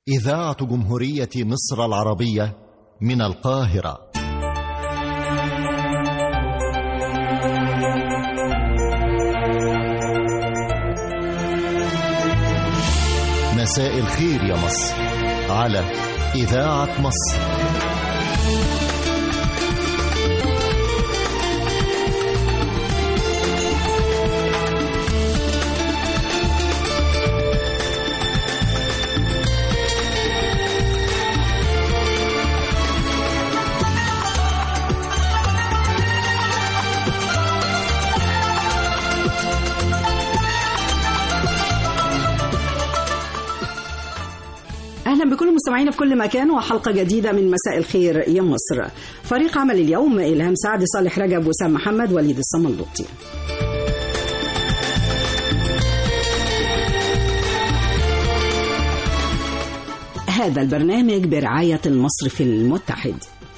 إذاعة جمهورية مصر العربية من القاهرة مساء الخير يا مصر على إذاعة مصر اهلا بكل مستمعينا في كل مكان وحلقه جديده من مساء الخير يا مصر. فريق عمل اليوم الهام سعد صالح رجب وسام محمد وليد الصملوطي. هذا البرنامج برعايه المصرف المتحد.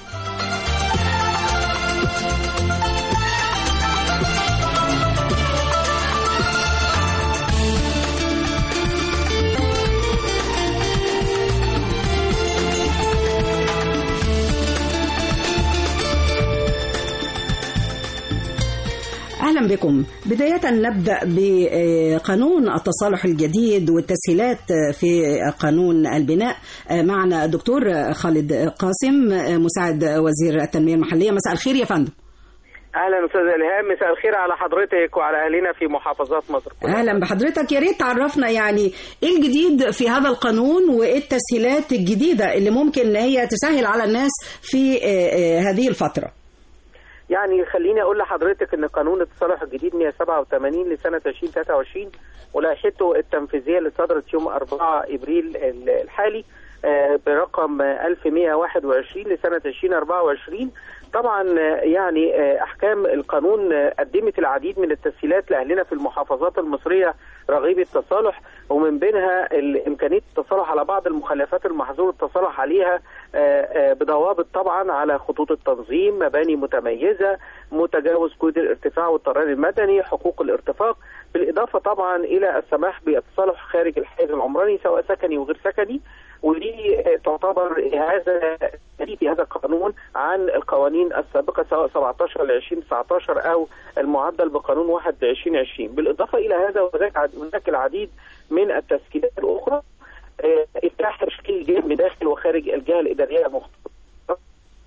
اهلا بكم بدايه نبدا بقانون التصالح الجديد والتسهيلات في قانون البناء معنا الدكتور خالد قاسم مساعد وزير التنميه المحليه مساء الخير يا فندم اهلا استاذ الهام مساء الخير على حضرتك وعلى اهلنا في محافظات مصر كلها. اهلا بحضرتك يا ريت تعرفنا يعني ايه الجديد في هذا القانون وايه التسهيلات الجديده اللي ممكن ان هي تسهل على الناس في هذه الفتره يعني خليني اقول لحضرتك ان قانون التصالح الجديد 187 لسنه 2023 ولائحته التنفيذيه اللي صدرت يوم 4 ابريل الحالي برقم 1121 لسنه 2024 طبعا يعني احكام القانون قدمت العديد من التسهيلات لاهلنا في المحافظات المصريه رغيبه التصالح ومن بينها امكانيه التصالح على بعض المخلفات المحظور التصالح عليها بضوابط طبعا على خطوط التنظيم مباني متميزه متجاوز كود الارتفاع والطيران المدني حقوق الارتفاق بالاضافه طبعا الى السماح بالتصالح خارج الحيز العمراني سواء سكني وغير سكني ودي تعتبر هذا في هذا القانون عن القوانين السابقه سواء 17 ل 2019 او المعدل بقانون 1 ل 2020 بالاضافه الى هذا هناك العديد من التسهيلات الاخرى افتاح تشكيل جرم داخل وخارج الجهه الاداريه المختصه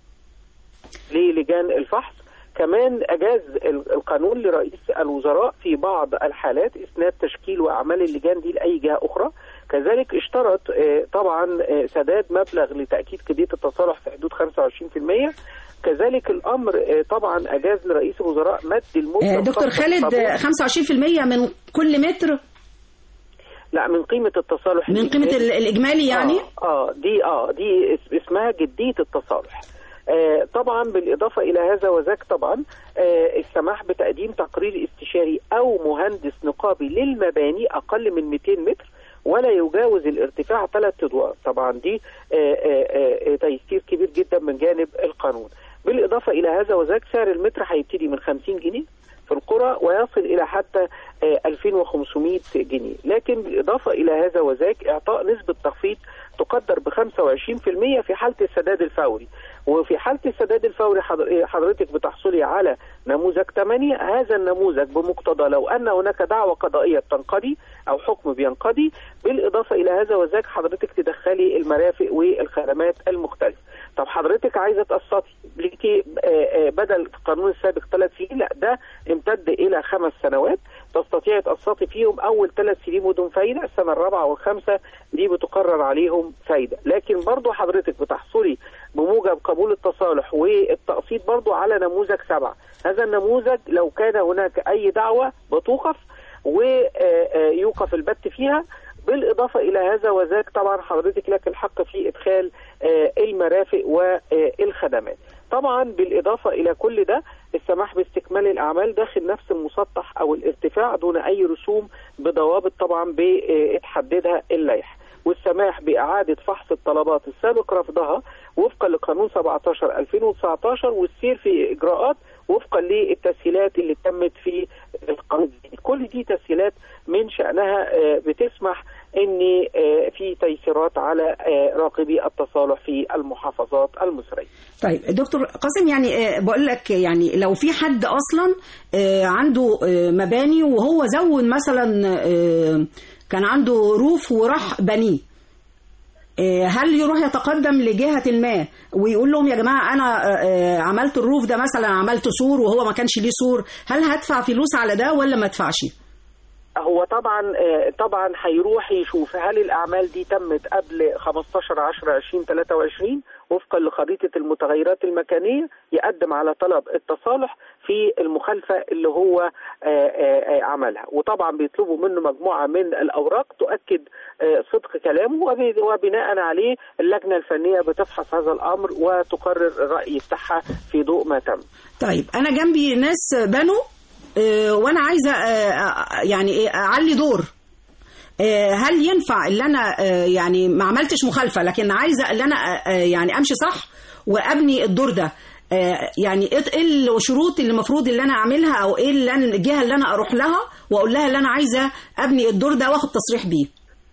للجان الفحص كمان اجاز القانون لرئيس الوزراء في بعض الحالات اسناد تشكيل واعمال اللجان دي لاي جهه اخرى كذلك اشترط طبعا سداد مبلغ لتاكيد كميه التصالح في حدود 25% كذلك الامر طبعا اجاز لرئيس الوزراء مد المده دكتور خالد 25% من كل متر لا من قيمة التصالح من قيمة الإجمالي يعني؟ آه, اه دي اه دي اسمها جدية التصالح آه طبعا بالإضافة إلى هذا وذاك طبعا آه السماح بتقديم تقرير استشاري أو مهندس نقابي للمباني أقل من 200 متر ولا يجاوز الارتفاع ثلاث ادوار طبعا دي تيسير كبير جدا من جانب القانون بالاضافه الى هذا وذاك سعر المتر هيبتدي من 50 جنيه في القرى ويصل الى حتى 2500 جنيه لكن بالاضافه الى هذا وذاك اعطاء نسبه تخفيض تقدر ب 25% في حاله السداد الفوري وفي حاله السداد الفوري حضرتك بتحصلي على نموذج 8 هذا النموذج بمقتضى لو ان هناك دعوه قضائيه تنقضي او حكم بينقضي بالاضافه الى هذا وذاك حضرتك تدخلي المرافق والخدمات المختلفه طب حضرتك عايزه تقسطي ليكي بدل القانون السابق ثلاث سنين لا ده امتد الى خمس سنوات تستطيعي تقسطي فيهم اول ثلاث سنين بدون فايده السنه الرابعه والخامسه دي بتقرر عليهم فايده لكن برضو حضرتك بتحصلي بموجب قبول التصالح والتقسيط برضو على نموذج سبعه هذا النموذج لو كان هناك اي دعوه بتوقف ويوقف البت فيها بالإضافة إلى هذا وذاك طبعا حضرتك لك الحق في إدخال المرافق والخدمات طبعا بالإضافة إلى كل ده السماح باستكمال الأعمال داخل نفس المسطح أو الارتفاع دون أي رسوم بضوابط طبعا بتحددها اللائحة والسماح باعاده فحص الطلبات السابق رفضها وفقا لقانون 17 2019 والسير في اجراءات وفقا للتسهيلات اللي تمت في القانون الجديد. كل دي تسهيلات من شانها آه، بتسمح ان آه، في تيسيرات على آه، راقبي التصالح في المحافظات المصريه. طيب دكتور قاسم يعني آه، بقول لك يعني لو في حد اصلا آه، عنده آه، مباني وهو زود مثلا آه، كان عنده روف وراح بنيه آه، هل يروح يتقدم لجهة ما ويقول لهم يا جماعة أنا آه، آه، عملت الروف ده مثلا عملت سور وهو ما كانش ليه سور هل هدفع فلوس على ده ولا ما ادفعش؟ هو طبعا آه، طبعا هيروح يشوف هل الاعمال دي تمت قبل 15 10 20 23 وفقا لخريطه المتغيرات المكانيه يقدم على طلب التصالح في المخالفه اللي هو آه، آه، آه، عملها وطبعا بيطلبوا منه مجموعه من الاوراق تؤكد آه، صدق كلامه وب- وبناء عليه اللجنه الفنيه بتفحص هذا الامر وتقرر الراي بتاعها في ضوء ما تم طيب أنا جنبي ناس بنوا آه، وأنا عايزة آه، آه، يعني إيه أعلي دور آه، هل ينفع اللي أنا آه، يعني ما عملتش مخالفة لكن عايزة اللي أنا آه، آه، يعني أمشي صح وأبني الدور ده آه، يعني ايه إيه الشروط اللي المفروض اللي انا اعملها او ايه اللي أنا الجهه اللي انا اروح لها واقول لها اللي انا عايزه ابني الدور ده واخد تصريح بيه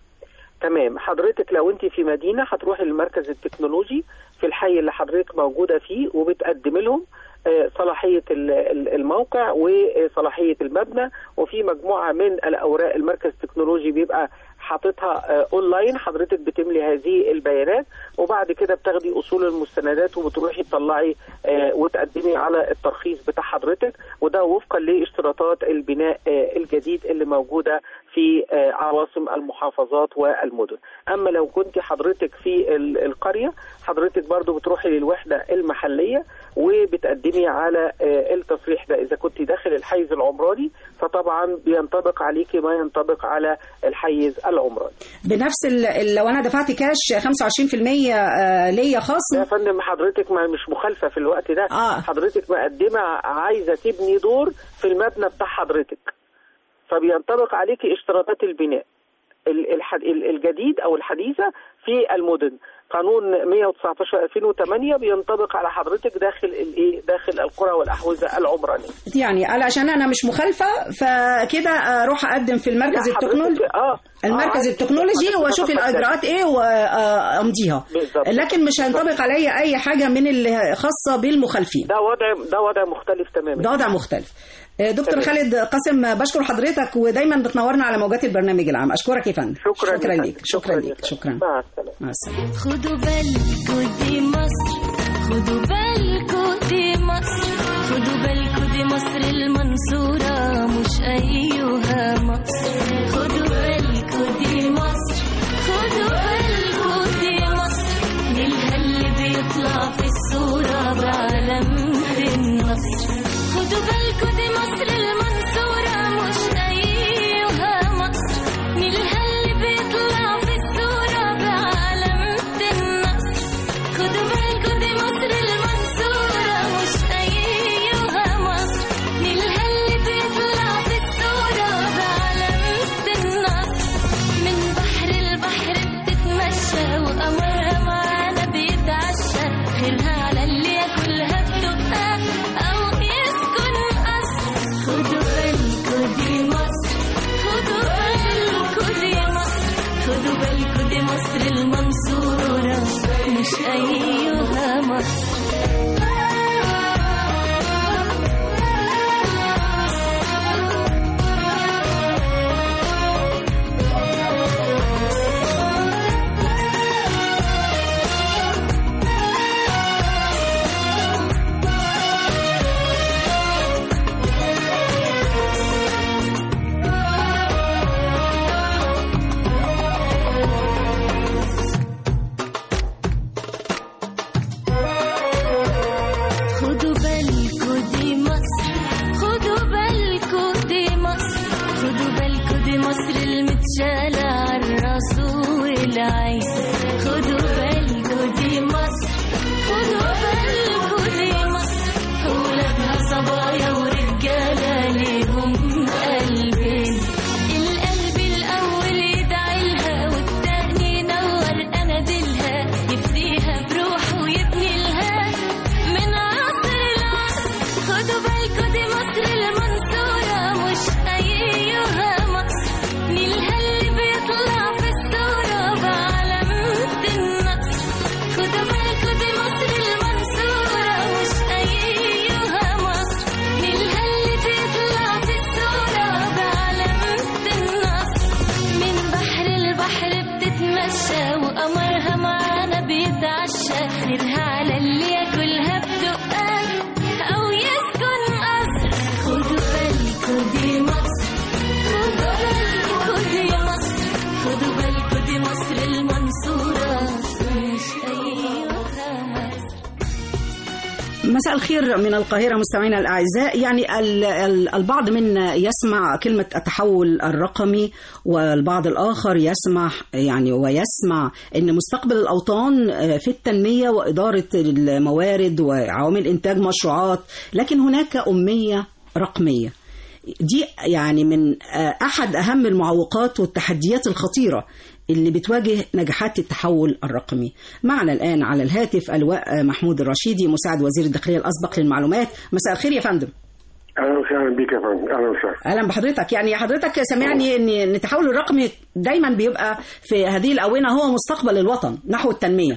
تمام حضرتك لو انت في مدينه هتروحي للمركز التكنولوجي في الحي اللي حضرتك موجوده فيه وبتقدم لهم آه، صلاحيه ال- ال- الموقع وصلاحيه المبنى وفي مجموعه من الاوراق المركز التكنولوجي بيبقى حاططها آه، اونلاين حضرتك بتملي هذه البيانات وبعد كده بتاخدي اصول المستندات وبتروحي تطلعي آه، وتقدمي على الترخيص بتاع حضرتك وده وفقا لاشتراطات البناء آه، الجديد اللي موجوده في آه، عواصم المحافظات والمدن اما لو كنت حضرتك في ال- القريه حضرتك برضو بتروحي للوحده المحليه وبتقدمي على آه، التصريح ده اذا كنت داخل الحيز العمراني فطبعا بينطبق عليكي ما ينطبق على الحيز العمراني بنفس ال- ال- لو انا دفعت كاش 25% آه، ليا خصم يا فندم حضرتك ما مش مخالفه في الوقت ده آه. حضرتك مقدمه عايزه تبني دور في المبنى بتاع حضرتك فبينطبق عليكي اشتراطات البناء ال- الح- ال- الجديد او الحديثه في المدن قانون 119 2008 بينطبق على حضرتك داخل الايه داخل القرى والاحوزه العمرانيه يعني قال عشان انا مش مخالفه فكده اروح اقدم في المركز لا، حضرتك- التكنولوجي اه المركز آه، التكنولوجي حضرتك واشوف تتفضل. الاجراءات ايه وامضيها بالظبط. لكن مش هينطبق عليا اي حاجه من اللي خاصه بالمخالفين ده وضع ده وضع مختلف تماما ده وضع مختلف آه، دكتور تمام. خالد قاسم بشكر حضرتك ودايما بتنورنا على موجات البرنامج العام اشكرك يا فندم شكرا شكرا يا ليك فندم. شكرا يا ليك فندم. شكرا مع السلامه مع السلامه خدوا بالكوا دي مصر خدوا بالكوا دي مصر خدوا بالكوا دي مصر المنصورة مش أيها مصر خدوا بالكوا دي مصر خدوا بالكوا دي مصر نيلها اللي بيطلع في الصورة بعلامة النصر خدوا بالكوا دي مصر المنصورة مش أيها مصر نيلها اللي بيطلع في الصورة بعلامة النصر خدوا بالكوا دي مصر المنصورة مش أيها مصر نيلها اللي بيطلع في الصورة بعلامة النصر من بحر البحر بتتمشى وقمرها معانا بيتعشى غيرها على اللي ياكلها بتبقى أو يسكن قصر خدوا بالكوا دي مصر خدوا بالكوا دي مصر خدوا بالكوا دي مصر المنصورة مش أيها مصر مساء الخير من القاهرة مستمعينا الأعزاء يعني ال- ال- البعض منا يسمع كلمة التحول الرقمي والبعض الآخر يسمع يعني ويسمع أن مستقبل الأوطان آه، في التنمية وإدارة الموارد وعوامل إنتاج مشروعات لكن هناك أمية رقمية دي يعني من آه، أحد أهم المعوقات والتحديات الخطيرة اللي بتواجه نجاحات التحول الرقمي معنا الآن على الهاتف اللواء محمود الرشيدي مساعد وزير الداخلية الأسبق للمعلومات مساء الخير يا فندم اهلا وسهلا بيك يا فندم اهلا وسهلا اهلا بحضرتك يعني حضرتك سمعني ان إن التحول الرقمي دايما بيبقى في هذه الاونه هو مستقبل الوطن نحو التنميه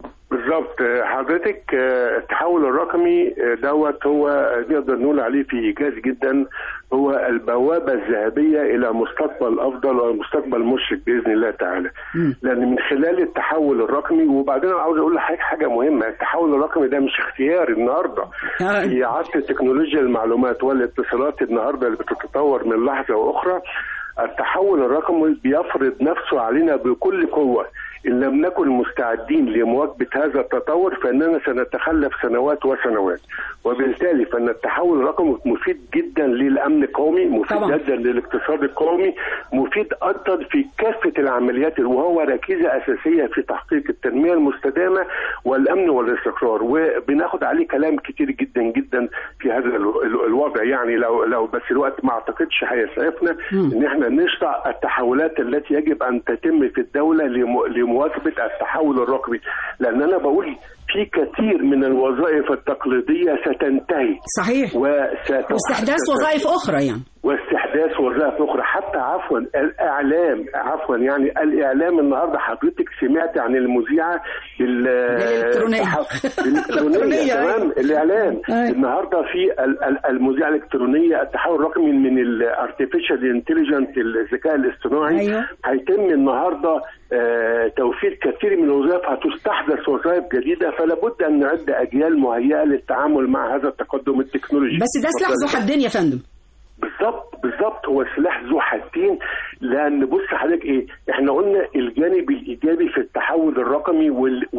بالظبط آه، حضرتك آه، التحول الرقمي آه، دوت هو آه، نقدر نقول عليه في ايجاز جدا هو البوابه الذهبيه الى مستقبل افضل ومستقبل مشرق باذن الله تعالى لان من خلال التحول الرقمي وبعدين أنا عاوز اقول لحضرتك حاجه مهمه التحول الرقمي ده مش اختياري النهارده آه. في عصر تكنولوجيا المعلومات والاتصالات النهارده اللي بتتطور من لحظه واخرى التحول الرقمي بيفرض نفسه علينا بكل قوه ان لم نكن مستعدين لمواكبه هذا التطور فاننا سنتخلف سنوات وسنوات وبالتالي فان التحول الرقمي مفيد جدا للامن القومي مفيد طبعاً. جدا للاقتصاد القومي مفيد ايضا في كافه العمليات وهو ركيزه اساسيه في تحقيق التنميه المستدامه والامن والاستقرار وبناخد عليه كلام كتير جدا جدا في هذا ال- ال- الوضع يعني لو لو بس الوقت ما اعتقدش هيسعفنا ان احنا نشرع التحولات التي يجب ان تتم في الدوله لم- لمواكبه التحول الرقمي لان انا بقول في كثير من الوظائف التقليديه ستنتهي صحيح وست واستحداث وظائف اخرى يعني واستحداث وظائف اخرى حتى عفوا الاعلام عفوا يعني الاعلام النهارده حضرتك سمعت عن المذيعه بال- الإلكترونية. الالكترونيه الإلكترونية، تمام الاعلام أيوة. النهارده في ال- ال- المذيعه الالكترونيه التحول الرقمي من الارتفيشال انتليجنت الذكاء الاصطناعي أيوة. هيتم النهارده آه، توفير كثير من الوظائف هتستحدث وظائف جديده فلا بد ان نعد اجيال مهيئه للتعامل مع هذا التقدم التكنولوجي بس ده سلاح ذو حدين يا فندم بالظبط بالظبط هو سلاح ذو حدين لان بص حضرتك ايه احنا قلنا الجانب الايجابي في التحول الرقمي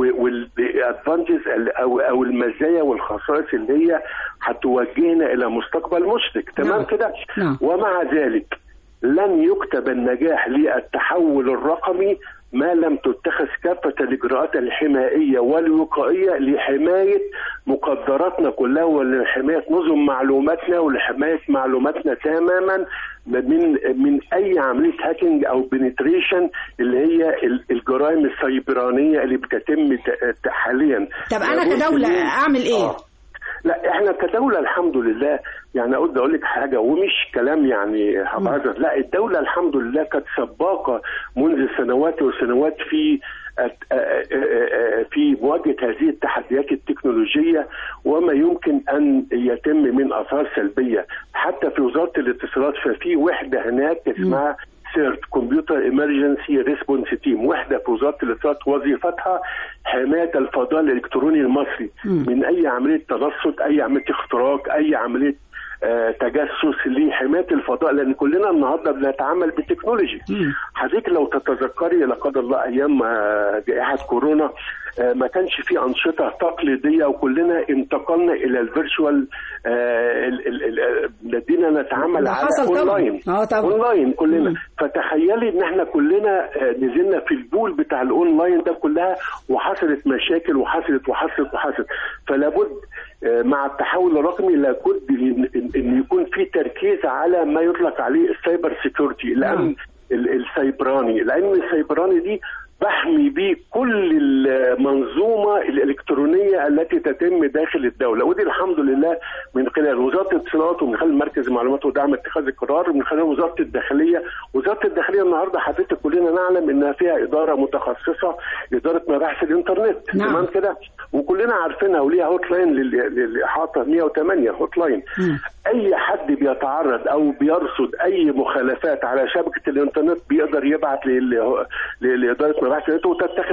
والادفانتجز او او المزايا والخصائص اللي هي هتوجهنا الى مستقبل مشرق نعم. تمام كده نعم. ومع ذلك لن يكتب النجاح للتحول الرقمي ما لم تتخذ كافة الإجراءات الحمائية والوقائية لحماية مقدراتنا كلها ولحماية نظم معلوماتنا ولحماية معلوماتنا تماما من من أي عملية هاكينج أو بنتريشن اللي هي ال- الجرائم السيبرانية اللي بتتم ت- ت- حاليا طب انا كدوله اعمل ايه آه. لا احنا كدوله الحمد لله يعني اقول اقول لك حاجه ومش كلام يعني هبهزر لا الدوله الحمد لله كانت سباقه منذ سنوات وسنوات في الت- آه، آه، آه، في مواجهه هذه التحديات التكنولوجيه وما يمكن ان يتم من اثار سلبيه حتى في وزاره الاتصالات ففي وحده هناك اسمها سيرت كمبيوتر ايمرجنسي ريسبونس تيم وحده في وزاره الاتصالات وظيفتها حمايه الفضاء الالكتروني المصري من اي عمليه تنصت اي عمليه اختراق اي عمليه آه، تجسس لحمايه الفضاء لان كلنا النهارده بنتعامل بالتكنولوجي حضرتك لو تتذكري لا قدر الله ايام آه، جائحه كورونا آه، ما كانش في انشطه تقليديه وكلنا انتقلنا الى الفيرتشوال الذين نتعامل ده على حصل طبعاً. اونلاين آه طبعاً. اونلاين كلنا مم. فتخيلي ان احنا كلنا آه، نزلنا في البول بتاع الاونلاين ده كلها وحصلت مشاكل وحصلت وحصلت وحصلت فلا بد آه، مع التحول الرقمي لابد ان إن- إن يكون في تركيز على ما يطلق عليه السايبر سيكيورتي الامن ال- السيبراني الامن السيبراني دي بحمي بيه كل المنظومه الالكترونيه التي تتم داخل الدوله ودي الحمد لله من خلال وزاره الاتصالات ومن خلال مركز المعلومات ودعم اتخاذ القرار ومن خلال وزاره الداخليه وزاره الداخليه النهارده حضرتك كلنا نعلم انها فيها اداره متخصصه اداره مباحث الانترنت نعم. تمام كده وكلنا عارفينها وليها هوت لاين لل- للاحاطه 108 هوت لاين اي حد بيتعرض او بيرصد اي مخالفات على شبكه الانترنت بيقدر يبعت لل- ل- لاداره مباحث الانترنت وتتخذ الاجراءات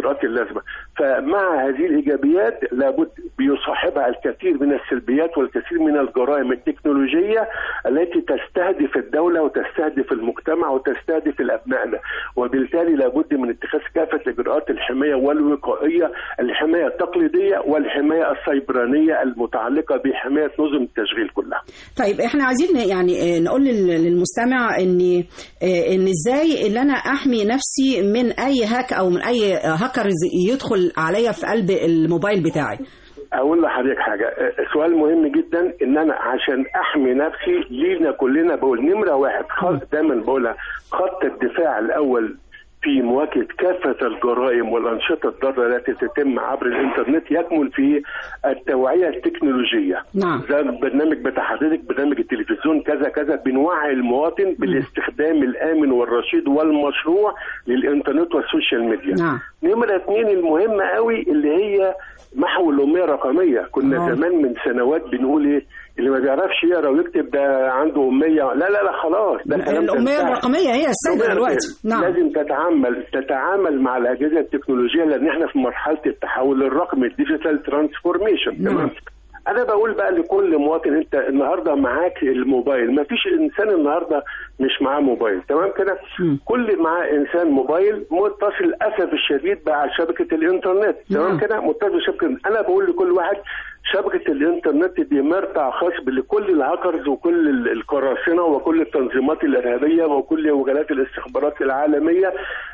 الاجراءات اللازمه فمع هذه الايجابيات لابد بيصاحبها الكثير من السلبيات والكثير من الجرائم التكنولوجيه التي تستهدف الدوله وتستهدف المجتمع وتستهدف الابنائنا وبالتالي لابد من اتخاذ كافه اجراءات الحمايه والوقائيه الحمايه التقليديه والحمايه السيبرانيه المتعلقه بحمايه نظم التشغيل كلها. طيب احنا عايزين يعني آه، نقول لل- للمستمع ان آه، ان ازاي ان انا احمي نفسي من اي هاك او من اي هاكر يدخل عليا في قلب الموبايل بتاعي اقول لحضرتك حاجه أه، سؤال مهم جدا ان انا عشان احمي نفسي لينا كلنا بقول نمره واحد خط دايما بقولها خط الدفاع الاول في مواجهه كافه الجرائم والانشطه الضاره التي تتم عبر الانترنت يكمن في التوعيه التكنولوجيه نعم. زي البرنامج بتاع حضرتك برنامج التلفزيون كذا كذا بنوعي المواطن بالاستخدام الامن والرشيد والمشروع للانترنت والسوشيال ميديا نعم. نمرة اتنين المهمة قوي اللي هي محو الأمية الرقمية كنا آه. زمان من سنوات بنقول ايه اللي ما بيعرفش يقرا ويكتب ده عنده أمية لا لا لا خلاص ده كلام الاميه تنتهي. الرقميه هي السيده الأمية دلوقتي الرقمية. نعم لازم تتعامل تتعامل مع الأجهزة التكنولوجية لأن احنا في مرحلة التحول الرقمي الديجيتال ترانسفورميشن نعم. تمام انا بقول بقى لكل مواطن انت النهارده معاك الموبايل ما فيش انسان النهارده مش معاه موبايل تمام كده مم. كل معاه انسان موبايل متصل للاسف الشديد بقى على شبكه الانترنت نعم. تمام كده متصل بشبكه انا بقول لكل واحد شبكه الانترنت دي مرتع خاص لكل الهاكرز وكل ال- القراصنه وكل التنظيمات الارهابيه وكل وكالات الاستخبارات العالميه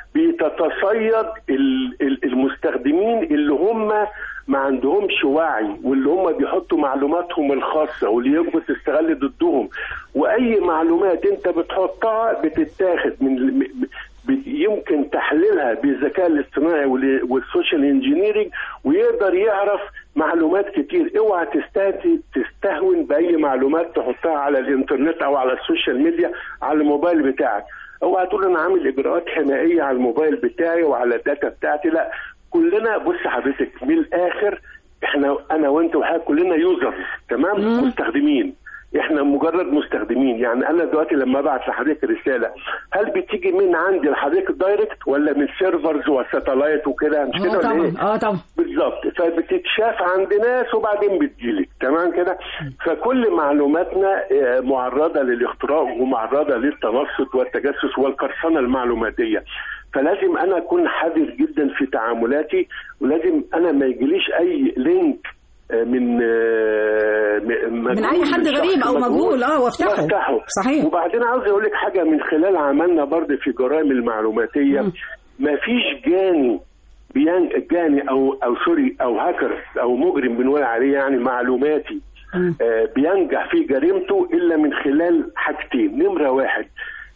بتتصيد ال- ال- المستخدمين اللي هم ما عندهمش وعي واللي هم بيحطوا معلوماتهم الخاصه واللي يمكن تستغل ضدهم واي معلومات انت بتحطها بتتاخد من م- ب- يمكن تحليلها بالذكاء الاصطناعي وال- والسوشيال انجينيرنج ويقدر يعرف معلومات كتير اوعى تستهدي تستهون باي معلومات تحطها على الانترنت او على السوشيال ميديا على الموبايل بتاعك اوعى تقول انا عامل اجراءات حمائيه على الموبايل بتاعي وعلى الداتا بتاعتي لا كلنا بص حضرتك من الاخر احنا انا وانت وحضرتك كلنا يوزرز تمام مم. مستخدمين احنا مجرد مستخدمين يعني انا دلوقتي لما ابعت لحضرتك رساله هل بتيجي من عندي لحضرتك دايركت ولا من سيرفرز وساتلايت وكده مش كده اه ولا ايه؟ طبعا اه طبعا بالظبط فبتتشاف عند ناس وبعدين بتجيلك تمام كده فكل معلوماتنا آه، معرضه للاختراق ومعرضه للتنصت والتجسس والقرصنه المعلوماتيه فلازم انا اكون حذر جدا في تعاملاتي ولازم انا ما يجيليش اي لينك آه، من آه، م- من أي حد شخص غريب أو مجهول، آه، وافتحه. وافتحه صحيح. وبعدين عاوز اقول لك حاجه من خلال عملنا برضه في جرائم المعلوماتيه مم. ما فيش جاني بيان جاني او او سوري او هاكر او مجرم بنقول عليه يعني معلوماتي مم. آه بينجح في جريمته الا من خلال حاجتين نمره واحد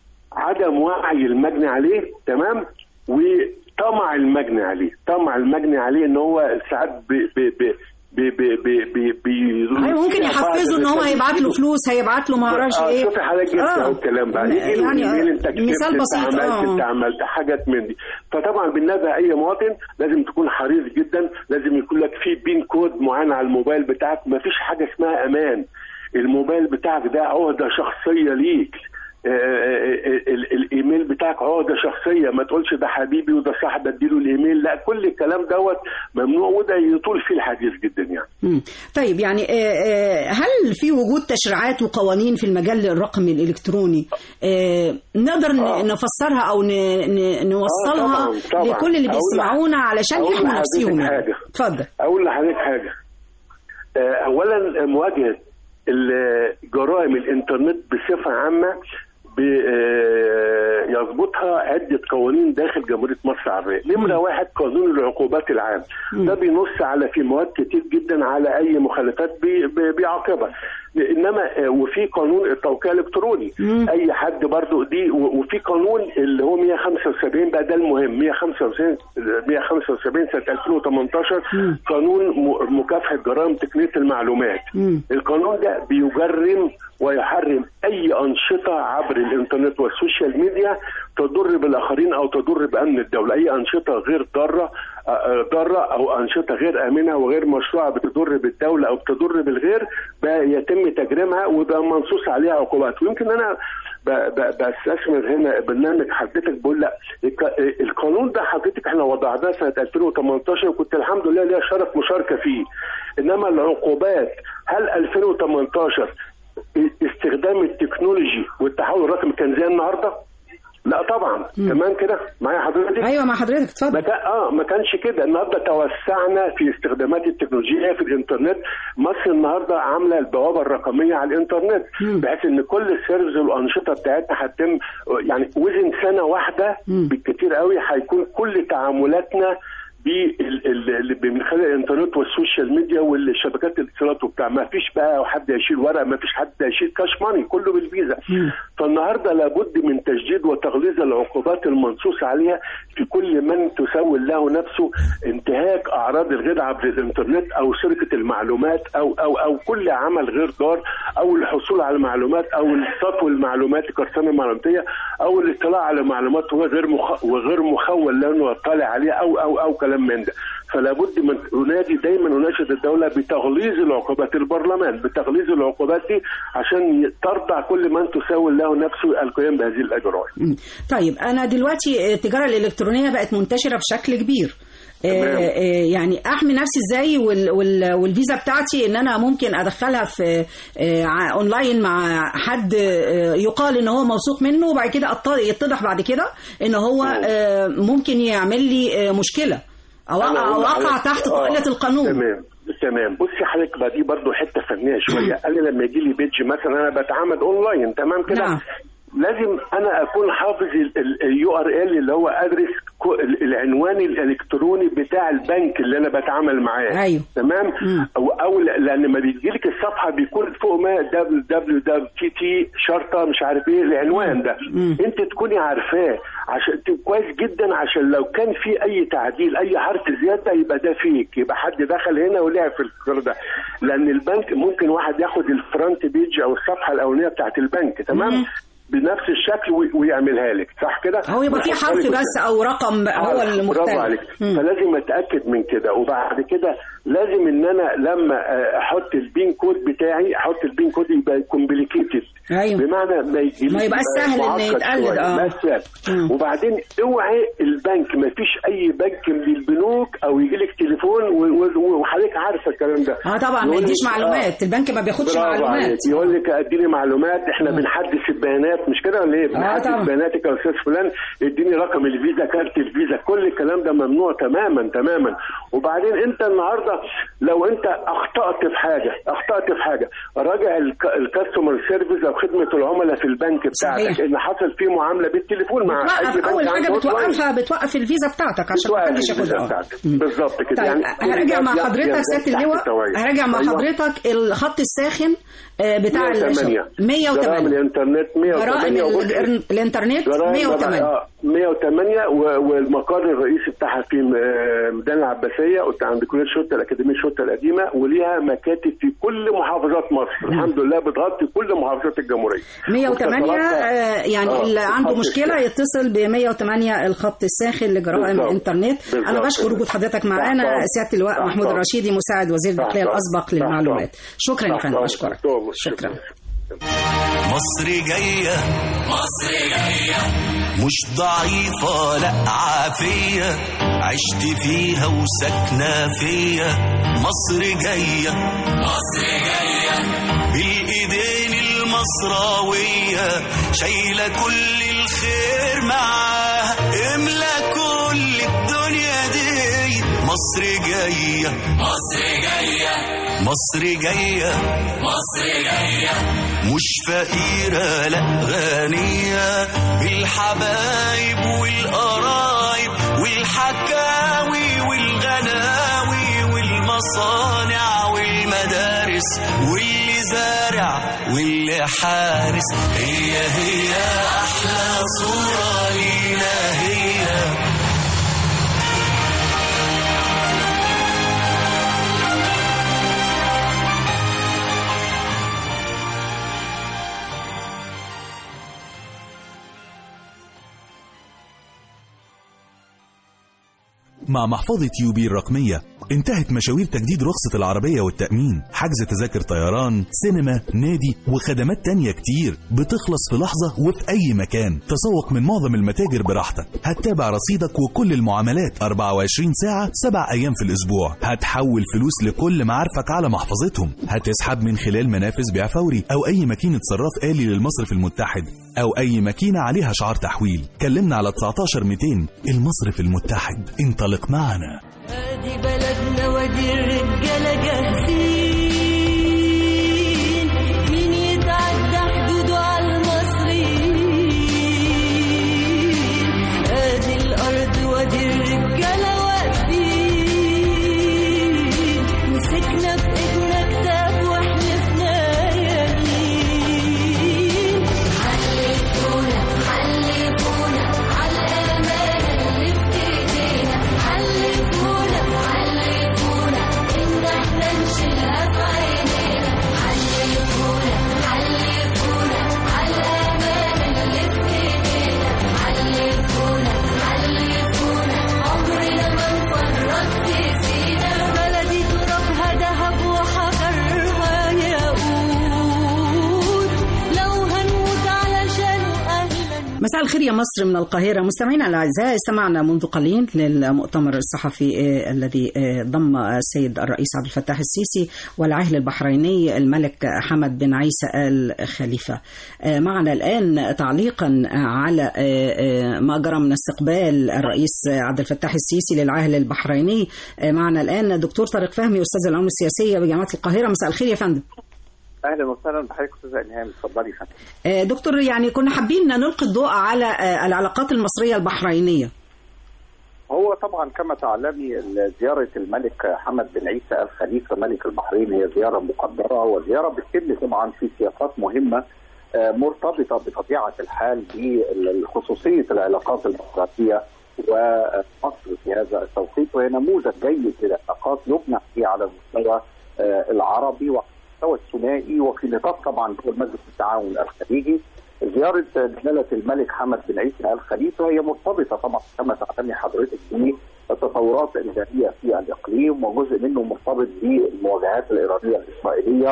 عدم وعي المجني عليه تمام وطمع المجني عليه طمع المجني عليه ان هو ساعات بي بي بي بي بي بي بي بي ايوه ممكن فيها بعض يحفزه ان هو الرسائل هيبعت له كتير. فلوس هيبعت له ما اعرفش آه، ايه شوفي حضرتك جبت اهو الكلام بقى يجي له يعني ايميل انت كتبت مثال انت بسيط عملت انت اه عملت حاجات من دي فطبعا بالنسبه اي مواطن لازم تكون حريص جدا لازم يكون لك في بين كود معين على الموبايل بتاعك ما فيش حاجه اسمها امان الموبايل بتاعك ده عهده شخصيه ليك آه، آه، آه، ال- الايميل بتاعك عقده شخصيه ما تقولش ده حبيبي وده صاحبي اديله الايميل لا كل الكلام دوت ممنوع وده يطول فيه الحديث جدا يعني مم. طيب يعني آه، آه، هل في وجود تشريعات وقوانين في المجال الرقمي الالكتروني آه، نقدر ن- آه. نفسرها او ن- ن- نوصلها طبعاً، طبعاً. لكل اللي أقول لح- بيسمعونا علشان أقول يحموا لحضرتك نفسهم يعني حاجة. اتفضل اقول لحضرتك حاجه آه، اولا مواجهه الجرائم الانترنت بصفه عامه ب- آه، يضبطها عده قوانين داخل جمهوريه مصر العربيه، نمره واحد قانون العقوبات العام، ده بينص على في مواد كتير جدا على اي مخالفات بي- بي- بيعاقبها، انما آه، وفي قانون التوقيع الالكتروني، مم. اي حد برضو دي و- وفي قانون اللي هو 175 بقى ده المهم 175 175 سنه 2018 مم. قانون م- مكافحه جرائم تقنيه المعلومات مم. القانون ده بيجرم ويحرم اي انشطه عبر الانترنت والسوشيال ميديا تضر بالاخرين او تضر بامن الدوله اي انشطه غير ضاره آه، ضاره او انشطه غير امنه وغير مشروعه بتضر بالدوله او بتضر بالغير بقى يتم تجريمها ويبقى منصوص عليها عقوبات ويمكن انا ب- ب- بستثمر هنا برنامج حضرتك بقول لا الق- القانون ده حضرتك احنا وضعناه سنه 2018 وكنت الحمد لله ليا شرف مشاركه فيه انما العقوبات هل 2018 استخدام التكنولوجي والتحول الرقمي كان زي النهارده؟ لا طبعا تمام كده معايا حضرتك؟ ايوه مع حضرتك ما اتفضل كان اه ما كانش كده النهارده توسعنا في استخدامات التكنولوجيا في الانترنت مصر النهارده عامله البوابه الرقميه على الانترنت مم. بحيث ان كل السيرفز والانشطه بتاعتنا هتتم يعني وزن سنه واحده مم. بالكتير قوي هيكون كل تعاملاتنا بال- ال- ال- من خلال الانترنت والسوشيال ميديا والشبكات الاتصالات وبتاع ما فيش بقى حد يشيل ورق ما فيش حد يشيل كاش ماني كله بالفيزا مم. فالنهارده لابد من تجديد وتغليظ العقوبات المنصوص عليها في كل من تسول له نفسه انتهاك اعراض الغير عبر الانترنت او سرقه المعلومات او او او كل عمل غير دار او الحصول على معلومات او السطو المعلوماتي كرسانه معلوماتيه او الاطلاع على معلومات وهو غير مخ... وغير مخول لانه يطلع عليها او او او كلام من ده فلا بد من انادي دايما اناشد الدوله بتغليظ العقوبات البرلمان بتغليظ العقوبات دي عشان ترضع كل من تسول له نفسه القيام بهذه الاجراءات مم. طيب انا دلوقتي التجاره الالكترونيه بقت منتشره بشكل كبير تمام. آه، آه، يعني احمي نفسي ازاي وال وال والفيزا بتاعتي ان انا ممكن ادخلها في آه، ع- اونلاين مع حد آه، يقال ان هو موثوق منه وبعد كده أط- يتضح بعد كده ان هو آه، ممكن يعمل لي آه، مشكله او أنا أو أقول اقع لحضرتك- تحت آه، طائله القانون تمام تمام بصي حضرتك بقى دي برضه حته فنيه شويه انا لما يجي لي بيج مثلا انا بتعامل اونلاين تمام كده نعم. لازم انا اكون حافظ اليو ار ال اللي هو ادرس كو- ال- العنوان الالكتروني بتاع البنك اللي انا بتعامل معاه أيوه. تمام مم. او او لان لما بيجي لك الصفحه بيكون فوق ما دبليو دبليو تي تي شرطه مش عارف ايه العنوان ده مم. انت تكوني عارفاه عشان ت- كويس جدا عشان لو كان في اي تعديل اي حرف زياده يبقى ده فيك يبقى حد دخل هنا ولعب في القرار ده لان البنك ممكن واحد ياخد الفرونت بيج او الصفحه الاولانيه بتاعت البنك تمام مم. بنفس الشكل وي- ويعملها لك صح كده هو يبقى في ويحطها حرف لك بس او رقم بقى هو برافو المختلف عليك مم. فلازم اتاكد من كده وبعد كده لازم ان انا لما آه، احط البين كود بتاعي احط البين كود يبقى كومبليكيتد ايوه بمعنى ما يجي ما يبقاش سهل إن يتقلد، آه. بس سهل مم. وبعدين اوعي البنك ما فيش اي بنك من البنوك او يجي لك تليفون و- و- وحضرتك عارفه الكلام ده اه طبعا ما يقول يديش لك- معلومات البنك ما بياخدش برافو معلومات عليك. يقول لك اديني معلومات احنا بنحدث البيانات مش كده ولا ايه؟ بنحدث طبعا. بياناتك يا استاذ فلان اديني رقم الفيزا كارت الفيزا كل الكلام ده ممنوع تماما تماما وبعدين انت النهارده لو انت اخطات في حاجه اخطات في حاجه راجع الك- الكاستمر سيرفيس او خدمه العملاء في البنك بتاعتك صحيح. ان حصل فيه معامله بالتليفون مع اي بتوقف بنك اول حاجه عنده hotline. بتوقفها بتوقف الفيزا بتاعتك عشان ما بتوقف حدش الفيزا ياخدها بتاعتك. مم. بالظبط كده طيب يعني هرجع مع يا- يا- حضرتك يا سياده تحت اللواء التوعية. هرجع مع أيوة. حضرتك الخط الساخن آه، بتاع 108 جرائم 108 الانترنت جرائم 108 وبص- ال- الانترنت جرائم 108 آه، 108 و- والمقر الرئيسي بتاعها في آه، ميدان العباسيه قلت عند كليه الشرطه الاكاديميه الشرطه القديمه وليها مكاتب في كل محافظات مصر الحمد لله بتغطي كل محافظات الجمهوريه 108 واتصالاتها- آه، يعني آه، اللي عنده الخط مشكله الساخن. يتصل ب 108 الخط الساخن لجرائم بالظبط. الانترنت انا بالظبط. بشكر وجود حضرتك معانا تحت أمرك. سياده اللواء تحت محمود أمرك. الرشيدي مساعد وزير الداخليه تحت الاسبق أمرك. للمعلومات تحت شكرا يا تحت فندم أمرك. اشكرك شكراً. شكرا مصر جاية مصر جاية مش ضعيفة لا عافية عشت فيها وسكنة فيا مصر جاية مصر جاية بالإيدين المصراوية شايلة كل الخير معاها املى كل الدنيا دي مصر جاية مصر جاية مصر جاية مصر جاية مش فقيرة لا غنية بالحبايب والقرايب والحكاوي والغناوي والمصانع والمدارس واللي زارع واللي حارس هي هي أحلى صورة لينا هي مع مع محفظة يوبي الرقمية انتهت مشاوير تجديد رخصة العربية والتأمين حجز تذاكر طيران سينما نادي وخدمات تانية كتير بتخلص في لحظة وفي أي مكان تسوق من معظم المتاجر براحتك هتتابع رصيدك وكل المعاملات 24 ساعة 7 أيام في الأسبوع هتحول فلوس لكل معارفك على محفظتهم هتسحب من خلال منافذ بيع فوري أو أي ماكينة صراف آلي للمصرف المتحد أو أي ماكينة عليها شعار تحويل كلمنا على 19 200 المصرف المتحد انطلق معنا ادي بلدنا وادي الرجاله جاهزين مين يتعدى حدوده على المصريين ادي الارض وادي الرجاله واقفين مسكنا في ايدنا كتاب واحلفنا يمين حلفونا حلفونا على الامانه اللي في ايدينا حلفونا حلفونا ان احنا نشيلها في عينينا حلفونا حلفونا على الامانه اللي في ايدينا حلفونا حلفونا عمرنا ما نفرط فينا بلدي ترابها دهب وحجرها ياقوت لو هنموت علشان اهلا مساء الخير يا مصر من القاهرة مستمعينا الأعزاء استمعنا منذ قليل للمؤتمر الصحفي آه، الذي آه، ضم السيد الرئيس عبد الفتاح السيسي والعاهل البحريني الملك حمد بن عيسى آل خليفة آه، معنا الآن تعليقا على آه، آه، ما جرى من استقبال الرئيس عبد الفتاح السيسي للعاهل البحريني آه، معنا الآن دكتور طارق فهمي أستاذ العلوم السياسية بجامعة القاهرة مساء الخير يا فندم اهلا وسهلا بحضرتك استاذ الهام اتفضلي يا فندم آه، دكتور يعني كنا حابين نلقي الضوء على آه، العلاقات المصرية البحرينية هو طبعا كما تعلمي زياره الملك حمد بن عيسى ال خليفه ملك البحرين هي زياره مقدره وزياره بتتم طبعا في سياقات مهمه آه، مرتبطه بطبيعه الحال بخصوصيه العلاقات الديمقراطيه ومصر في هذا التوقيت وهي نموذج جيد للعلاقات يبنى فيه على المستوى آه، العربي وعلى المستوى الثنائي وفي نطاق طبعا دول مجلس التعاون الخليجي زيارة جلالة الملك حمد بن عيسى آل خليفة هي مرتبطة طبعا كما تعلمي حضرتك بالتطورات الإدارية في الإقليم وجزء منه مرتبط بالمواجهات الإيرانية الإسرائيلية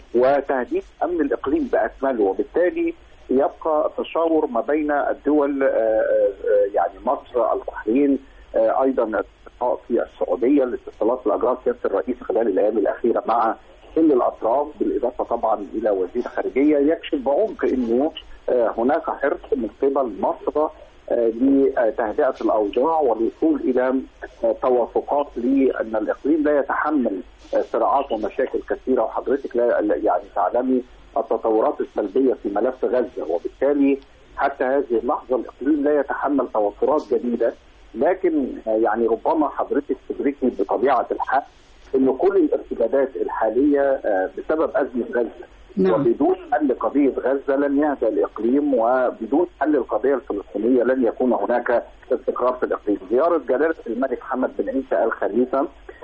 وتهديد أمن الإقليم بأكمله وبالتالي يبقى التشاور ما بين الدول آه، آه، يعني مصر البحرين آه، ايضا الاتصالات في السعوديه الاتصالات اللي اجراها سياده الرئيس خلال الايام الاخيره مع كل الاطراف بالاضافه طبعا الى وزير خارجيه يكشف بعمق انه آه، هناك حرص من قبل مصر آه، لتهدئه الاوضاع والوصول الى آه، توافقات لان الاقليم لا يتحمل آه، صراعات ومشاكل كثيره وحضرتك لا لا- يعني تعلمي التطورات السلبيه في ملف غزه وبالتالي حتى هذه اللحظه الاقليم لا يتحمل توترات جديده لكن آه، يعني ربما حضرتك تدركي بطبيعه الحال ان كل الارتدادات الحاليه آه، بسبب ازمه غزه نعم. وبدون حل قضيه غزه لن يهدى الاقليم وبدون حل القضيه الفلسطينيه لن يكون هناك استقرار في الاقليم. زياره جلاله الملك حمد بن عيسى ال خليفه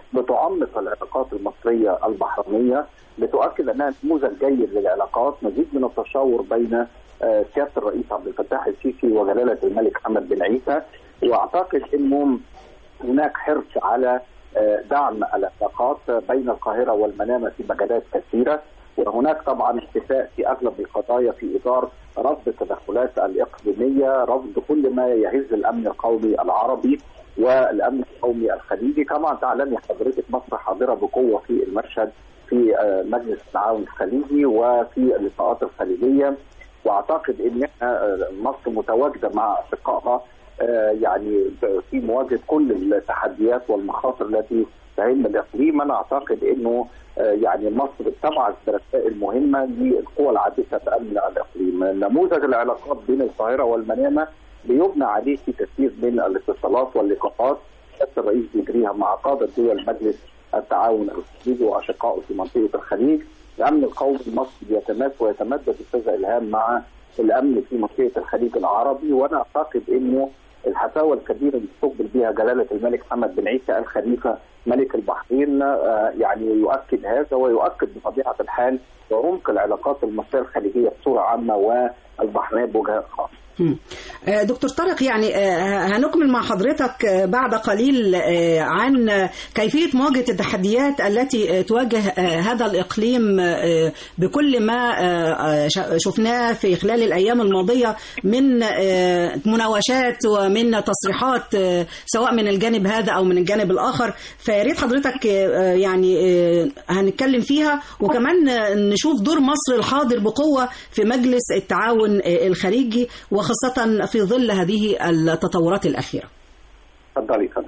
بتعمق العلاقات المصريه البحرينيه بتؤكد انها نموذج جيد للعلاقات مزيد من التشاور بين آه، سياده الرئيس عبد الفتاح السيسي وجلاله الملك حمد بن عيسى واعتقد انه هناك حرص على آه، دعم العلاقات بين القاهره والمنامه في مجالات كثيره وهناك طبعا اتفاق في اغلب القضايا في اطار رفض التدخلات الاقليميه، رفض كل ما يهز الامن القومي العربي والامن القومي الخليجي، كما تعلمي حضرتك مصر حاضره بقوه في المشهد في آه، مجلس التعاون الخليجي وفي اللقاءات الخليجيه واعتقد ان إحنا، آه، مصر متواجده مع اشقائها آه، يعني في مواجهه كل التحديات والمخاطر التي تهم الاقليم انا اعتقد انه آه، يعني مصر اتبعت رسائل مهمه للقوى العابثه بامن الاقليم نموذج العلاقات بين القاهره والمنامه بيبنى عليه في كثير من الاتصالات واللقاءات سياده الرئيس بيجريها مع قاده دول مجلس التعاون الخليجي واشقائه في منطقه الخليج الامن القومي المصري يتماس ويتمدد استاذ الهام مع الامن في منطقه الخليج العربي وانا اعتقد انه الحفاوه الكبيره اللي استقبل بها جلاله الملك حمد بن عيسى ال خليفه ملك البحرين آه، يعني يؤكد هذا ويؤكد بطبيعه الحال بعمق العلاقات المصريه الخليجيه بصوره عامه والبحرين بوجه خاص. مم. آه، دكتور طارق يعني آه، هنكمل مع حضرتك آه، بعد قليل آه، عن آه، كيفية مواجهة التحديات التي آه، تواجه آه، هذا الإقليم آه، بكل ما آه، آه، ش- شفناه في خلال الأيام الماضية من آه، مناوشات ومن تصريحات آه، سواء من الجانب هذا أو من الجانب الآخر فياريت حضرتك آه، يعني آه، هنتكلم فيها وكمان آه، نشوف دور مصر الحاضر بقوة في مجلس التعاون آه، الخليجي وخاصة في ظل هذه التطورات الأخيرة اتفضلي اتفضلي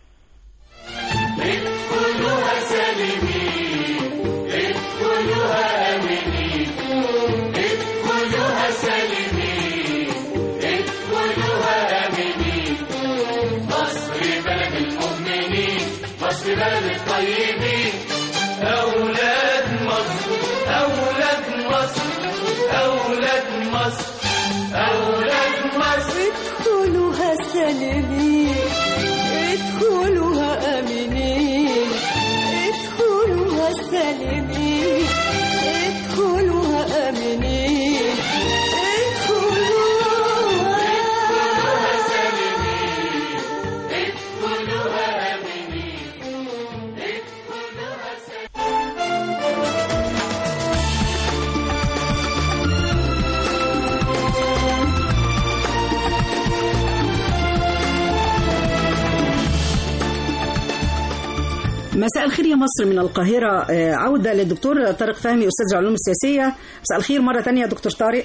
ادخلوها سالمين ادخلوها امنين ادخلوها سالمين ادخلوها امنين مصر بلد المؤمنين مصر بلد الطيبين اولاد مصر اولاد مصر اولاد مصر اولاد مصر ادخلوها سالمين ادخلوها امنين ادخلوها سالمين ادخلوها امنين ادخلوها سالمين ادخلوها امنين ادخلوها سالمين مساء الخير يا مصر من القاهرة آه، عودة للدكتور طارق فهمي أستاذ العلوم السياسية مساء الخير مرة تانية يا دكتور طارق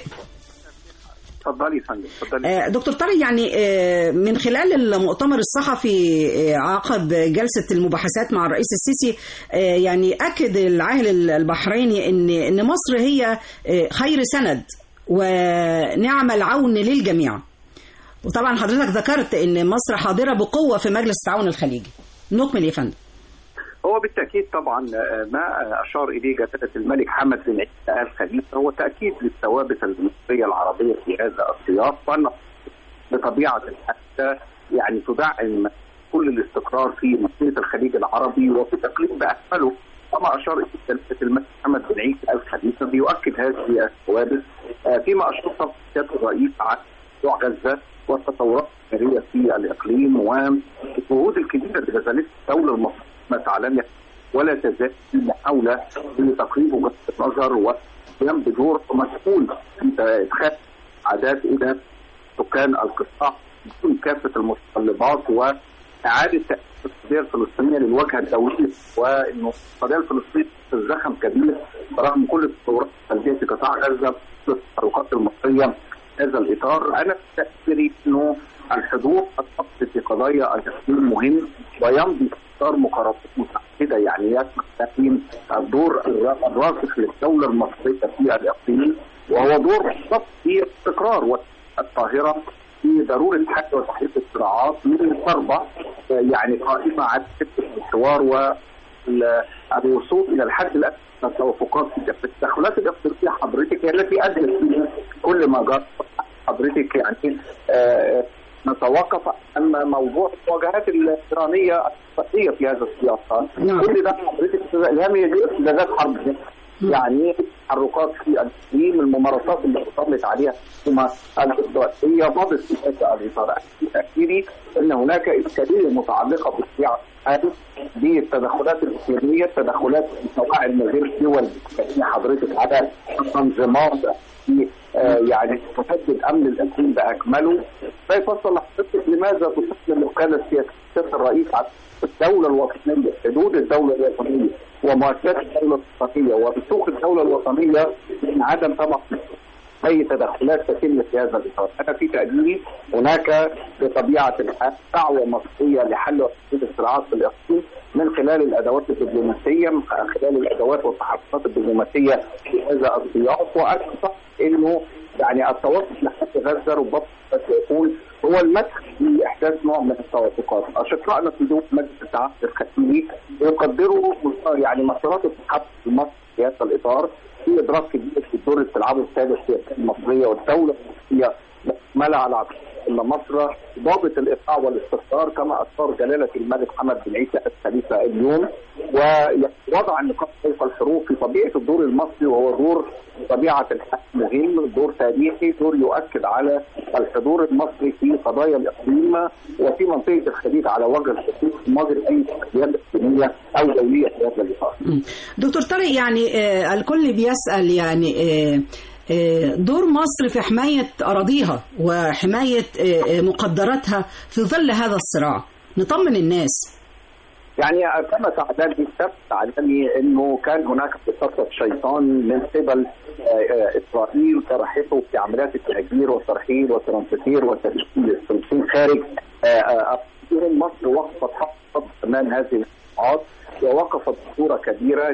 اتفضلي يا فندم اتفضلي آه، دكتور طارق يعني آه، من خلال المؤتمر الصحفي آه، عقب جلسة المباحثات مع الرئيس السيسي آه، يعني أكد العاهل البحريني إن إن مصر هي آه، خير سند ونعم العون للجميع وطبعا حضرتك ذكرت إن مصر حاضرة بقوة في مجلس التعاون الخليجي نكمل يا فندم هو بالتاكيد طبعا آه، ما اشار اليه جلاله الملك حمد بن عيسى ال خليفه هو تاكيد للثوابت المصريه العربيه في هذا السياق وان بطبيعه الحال يعني تدعم كل الاستقرار في منطقه الخليج العربي وفي الاقليم باكمله كما اشار اليه جلاله الملك حمد بن عيسى ال خليفه بيؤكد هذه الثوابت آه، فيما اشار سياده الرئيس على موضوع غزه والتطورات الجاريه في الاقليم والجهود الكبيره اللي بذلتها الدوله المصريه تعلمها ولا تزال محاولة لتقريب وجهة النظر والقيام بدور مسؤول في إدخال عادات إلى سكان القطاع بدون كافة المتطلبات وإعادة تأسيس القضية الفلسطينية للواجهة الدولية وإنه القضية الفلسطينية زخم كبير برغم كل التطورات السلبية في قطاع غزة كل التحركات المصرية هذا الإطار أنا في تأثيري إنه الحضور الخاص في قضايا الإقليم مهم ويمضي في اطار مقاربات متعدده يعني يسمح تقييم الدور الراسخ للدوله المصريه في الاقليم وهو دور خاص في الاستقرار والقاهره في ضروره حل وتحقيق الصراعات من الضربه يعني قائمه على فكره الحوار والوصول الى الحد الادنى من التوافقات في التدخلات الاقتصاديه حضرتك هي التي ادت كل ما جرى حضرتك يعني آه نتوقف عن موضوع المواجهات الايرانيه الاقتصاديه في هذا السياق نعم. كل ده حضرتك استاذ الهامي دي استفزازات حرب يعني تحركات في الاقليم الممارسات اللي اطلت عليها الحكومه الاستوائيه ضبط في هذا الاطار تاكيدي ان هناك اشكاليه متعلقه بالطبيعه الحالي بالتدخلات الاسلاميه التدخلات المواعيد من غير دول حضرتك على التنظيمات في آه يعني تحدد امن الاقليم باكمله فيفصل لحضرتك لماذا تسلم وكاله سياسه الرئيس على الدوله الوطنيه حدود الدوله الوطنيه ومؤسسات الدوله الوطنيه وبسوق الدوله الوطنيه من عدم طبعا اي تدخلات تتم في هذا الاطار، انا في تقديري هناك بطبيعه الحال دعوه مصريه لحل وتحديد الصراعات في الاقليم من خلال الادوات الدبلوماسيه من خلال الادوات والتحركات الدبلوماسيه في هذا السياق وانا انه يعني التوافق لحد غزه ربما يكون هو المدخل لاحداث نوع من التوافقات، اشقائنا في دول مجلس التعاون الخليجي يقدروا يعني مسارات التحرك المصري في هذا الاطار في ادراك كبير في الدور اللي بتلعبه السياده السياسيه المصريه والدوله المصريه ملا على ان مصر ضابط الايقاع والاستقرار كما اشار جلاله الملك حمد بن عيسى الخليفه اليوم ووضع النقاط فوق الحروف في طبيعه الدور المصري وهو دور بطبيعه الحال مهم دور تاريخي دور يؤكد على الحضور المصري في قضايا الاقليم وفي منطقه الخليج على وجه الخصوص في مواجهه اي تحديات اقليميه او دوليه في هذا الاطار. دكتور طارق يعني آه، الكل بيسأل يعني آه، آه، دور مصر في حماية أراضيها وحماية آه، آه، مقدراتها في ظل هذا الصراع نطمن الناس يعني كما تعلم بالسبت تعلمي انه كان هناك خطه شيطان من قبل آه، آه، اسرائيل طرحته في عمليات التهجير والترحيل والترانسفير والتشكيل الفلسطيني خارج آه، آه، أرضهم. مصر وقفت حقا امام هذه الصراعات ووقفت بصوره كبيره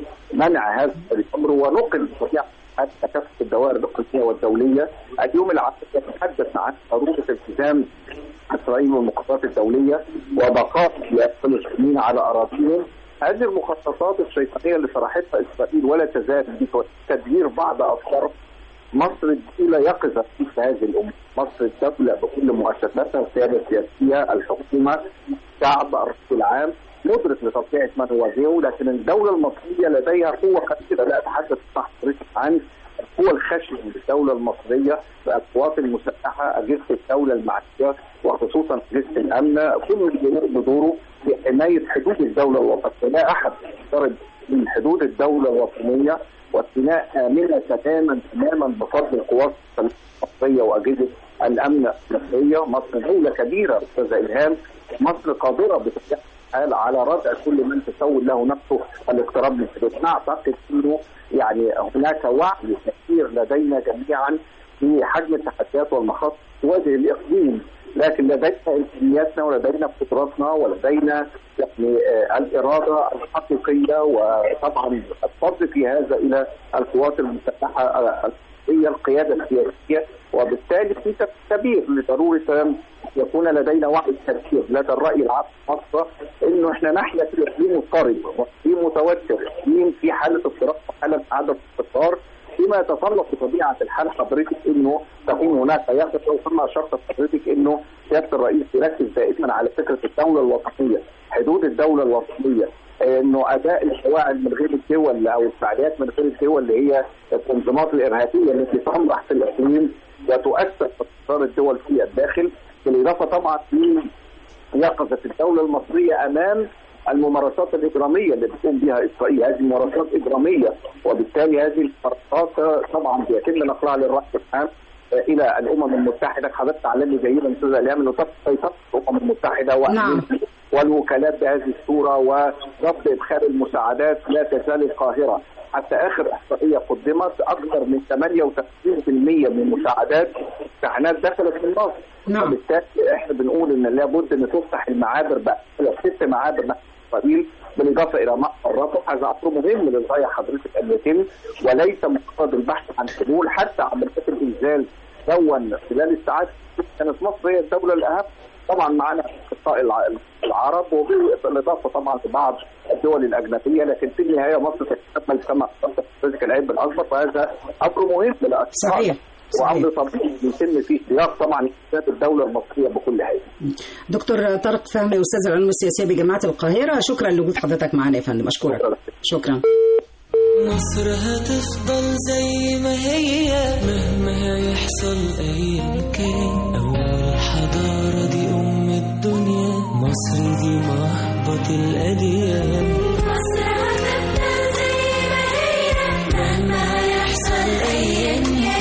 لمنع هذا الامر ونقل بطبيعه حتى كافه الدوائر الاقليميه والدوليه اليوم العربي يتحدث عن ضروره التزام اسرائيل والمخططات الدوليه وبقاء الفلسطينيين على اراضيهم هذه المخططات الشيطانيه اللي طرحتها اسرائيل ولا تزال بتدمير بعض افكار مصر الدولة يقظة في هذه الأمور مصر الدولة بكل مؤسساتها القيادة السياسية الحكومة الشعب الرئيس العام مدرك لتطبيع ما نواجهه لكن الدولة المصرية لديها قوة كبيرة لا أتحدث صح عن القوة الخشنة للدولة المصرية القوات المسلحة أجهزة الدولة المعنية وخصوصا أجهزة الأمن كل يقوم بدوره في حماية حدود الدولة الوطنية لا أحد يقترب من حدود الدولة الوطنية واثناء آمنة تماما تماما بفضل القوات المصرية وأجهزة الأمن المصرية مصر دولة كبيرة أستاذ إلهام مصر قادرة بطبيعة الحال على ردع كل من تسول له نفسه الاقتراب من الحدود نعتقد أنه يعني هناك وعي كثير لدينا جميعا في حجم التحديات والمخاطر تواجه الإقليم لكن لدينا امكانياتنا ولدينا قدراتنا ولدينا يعني آه، الاراده الحقيقيه وطبعا الفضل في هذا الى القوات المسلحه آه، هي القياده السياسيه وبالتالي في كبير لضروره ان يكون لدينا وعي كبير لدى الراي العام في مصر انه احنا نحيا في اقليم مضطرب واقليم متوتر اقليم في حاله اضطراب وحاله عدم استقرار فيما يتطلب بطبيعه الحال حضرتك انه تكون هناك يقظه وكما اشرت حضرتك انه سياده الرئيس يركز دائما على فكره الدوله الوطنيه، حدود الدوله الوطنيه، انه اداء القواعد من غير الدول او الفعاليات من غير الدول اللي هي التنظيمات الارهابيه التي تمرح في الاقليم وتؤثر في استقرار الدول في الداخل، بالاضافه طبعا يقظه الدوله المصريه امام الممارسات الاجراميه اللي بتقوم بها اسرائيل، هذه ممارسات اجراميه وبالتالي هذه الممارسات طبعا بيتم نقلها للراي العام الى الامم المتحده حضرتك تعلمي جيدا استاذ الهام انه تحت سيطره الامم المتحده نعم. والوكالات بهذه الصوره ورفض ادخال المساعدات لا تزال القاهره حتى اخر احصائيه قدمت اكثر من 38% من المساعدات الشحنات دخلت من مصر نعم. وبالتالي احنا بنقول ان لابد ان تفتح المعابر بقى ست معابر نحو اسرائيل بالاضافه الى محور رفح هذا امر مهم للغايه حضرتك ان يتم وليس مجرد البحث عن حلول حتى عمليات الانزال دون خلال الساعات كانت مصر هي الدوله الاهم طبعا معنا الاخصائي الع- العرب وبالاضافه طبعا لبعض الدول الاجنبيه لكن في النهايه مصر تتحمل كما قلت حضرتك العيب الاكبر فهذا امر مهم للاشخاص صحيح. وامر طبيعي يتم فيه سياق طبعا اكتساب الدوله المصريه بكل هذا دكتور طارق فهمي أستاذ العلوم السياسية بجامعة القاهرة شكرا لوجود حضرتك معنا يا فندم أشكرك شكرا مصر هتفضل زي ما هي مهما هيحصل ايا كان اول حضارة دي ام الدنيا مصر دي مهبط الاديان مصر هتفضل زي ما هي مهما هيحصل أيا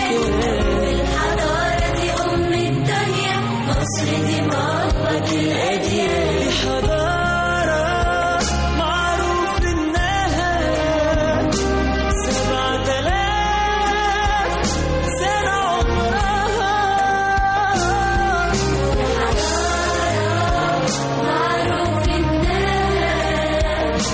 كان الحضارة دي أم الدنيا مصر دي مهبط الأديان دي حضارة معروف انها سبعة آلاف سنة عمرها معروف إنها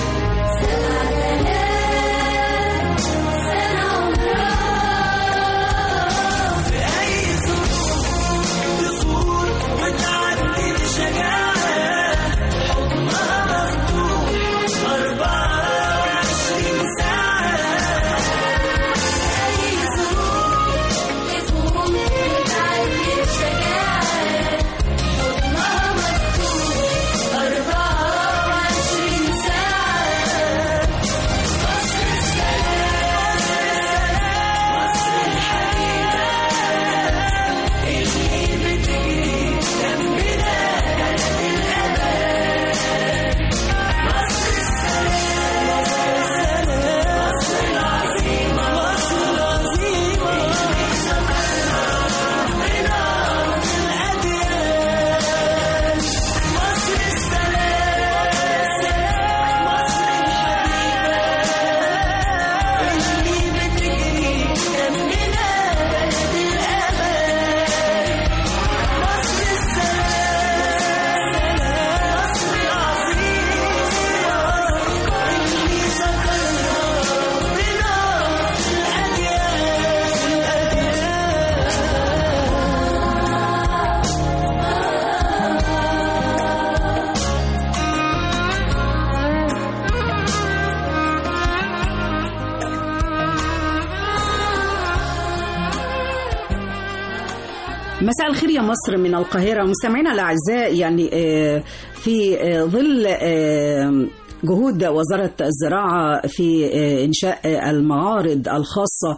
مساء الخير يا مصر من القاهرة مستمعينا الأعزاء يعني آه، في آه، ظل آه، جهود وزارة الزراعة في آه، إنشاء آه، المعارض الخاصة